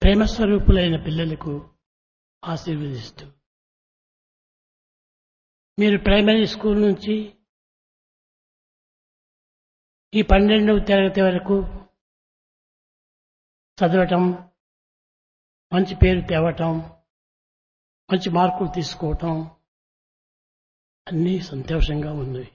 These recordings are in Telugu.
ప్రేమస్వరూపులైన పిల్లలకు ఆశీర్వదిస్తూ మీరు ప్రైమరీ స్కూల్ నుంచి ఈ పన్నెండవ తరగతి వరకు చదవటం మంచి పేరు తేవటం మంచి మార్కులు తీసుకోవటం అన్నీ సంతోషంగా ఉంది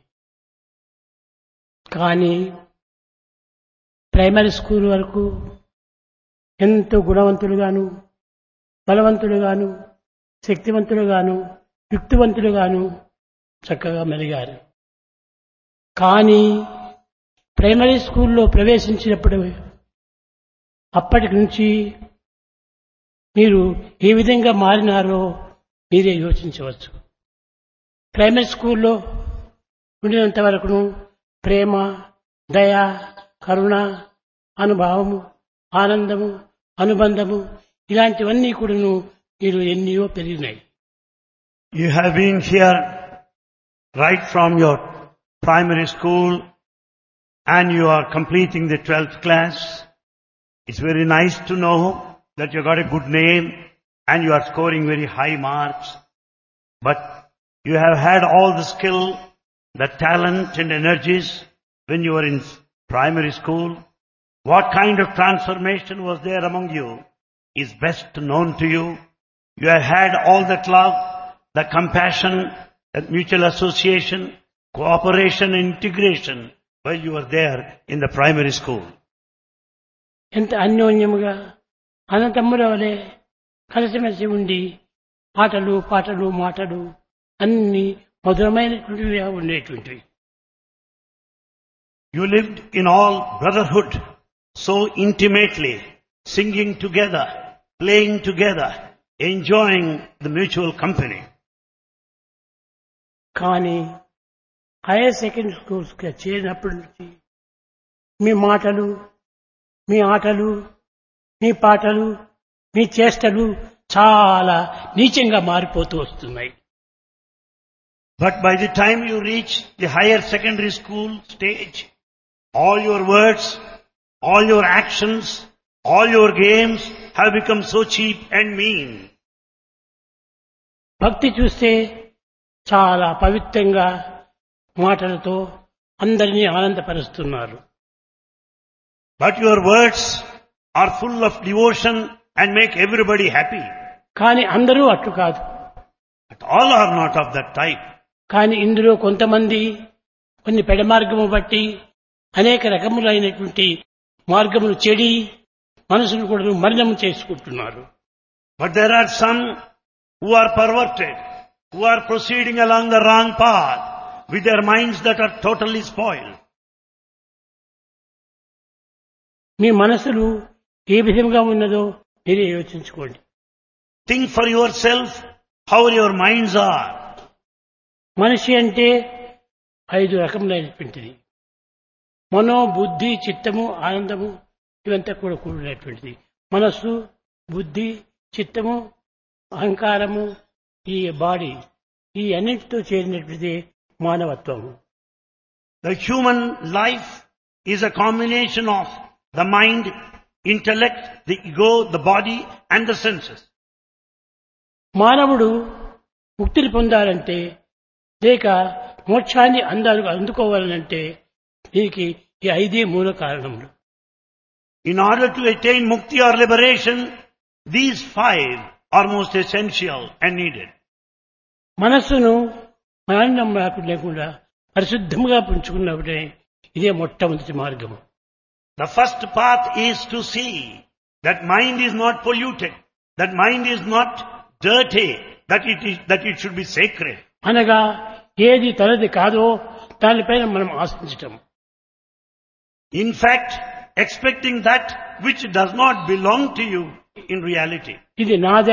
కానీ ప్రైమరీ స్కూల్ వరకు ఎంతో గుణవంతులుగాను బలవంతులుగాను శక్తివంతులుగాను యుక్తివంతులుగాను చక్కగా మెలిగారు కానీ ప్రైమరీ స్కూల్లో ప్రవేశించినప్పుడు అప్పటి నుంచి మీరు ఏ విధంగా మారినారో మీరే యోచించవచ్చు ప్రైమరీ స్కూల్లో ఉండినంత వరకును ప్రేమ దయ కరుణ అనుభావము ఆనందము అనుబంధము ఇలాంటివన్నీ కూడాను మీరు ఎన్నో పెరిగినాయి You have been here right from your primary school and you are completing the 12th class. It's very nice to know that you got a good name and you are scoring very high marks. But you have had all the skill, the talent and energies when you were in primary school. What kind of transformation was there among you is best known to you. You have had all that love, the compassion, that mutual association, cooperation and integration while you were there in the primary school. ఎంత అన్యోన్యముగా అన్నతమ్ముల వలె కలిసిమెలిసి ఉండి ఆటలు పాటలు మాటలు అన్ని మధురమైనటువంటివిగా ఉండేటువంటివి You lived in all brotherhood so intimately, singing together, playing together, enjoying the mutual company. కానీ హైయర్ సెకండరీ స్కూల్స్కి చేరినప్పటి నుంచి మీ మాటలు మీ ఆటలు మీ పాటలు మీ చేష్టలు చాలా నీచంగా మారిపోతూ వస్తున్నాయి But by the time you reach the higher secondary school stage, all your words, all your actions, all your games have become so cheap and mean. భక్తి చూస్తే చాలా పవిత్రంగా మాటలతో అందరినీ ఆనందపరుస్తున్నారు But your words are full of devotion and make everybody happy. కానీ అందరూ అట్టు కాదు But all are not of that type. కానీ ఇందులో కొంతమంది కొన్ని పెడ మార్గము బట్టి అనేక రకములైనటువంటి మార్గములు చెడి మనసును కూడా మలినం చేసుకుంటున్నారు But there are some who are perverted, who are proceeding along the wrong path with their minds that are totally spoiled. మీ మనసులు ఏ విధంగా ఉన్నదో మీరే యోచించుకోండి Think for yourself how your minds are. మనిషి అంటే ఐదు రకములైనటువంటిది మనో బుద్ధి చిత్తము ఆనందము ఇవంతా కూడా కూడినటువంటిది మనస్సు బుద్ధి చిత్తము అహంకారము ఈ బాడీ ఈ అన్నింటితో చేరినటువంటిది మానవత్వము The human life is a combination of the mind, intellect, the ego, the body and the senses. మానవుడు ముక్తిని పొందాలంటే లేక మోక్షాన్ని అందాలు అందుకోవాలనంటే దీనికి ఈ ఐదే మూల కారణములు In order to attain mukti or liberation, these five are most essential and needed. మనస్సును మాలిన్యం లేకుండా పరిశుద్ధంగా పుంచుకున్నప్పుడే ఇదే మొట్టమొదటి మార్గము The first path is to see that mind is not polluted, that mind is not dirty, that it is, that it should be sacred. అనగా ఏది తనది కాదో దానిపైన మనం ఆశించటం In fact, expecting that which does not belong to you in reality. ఇది నాదే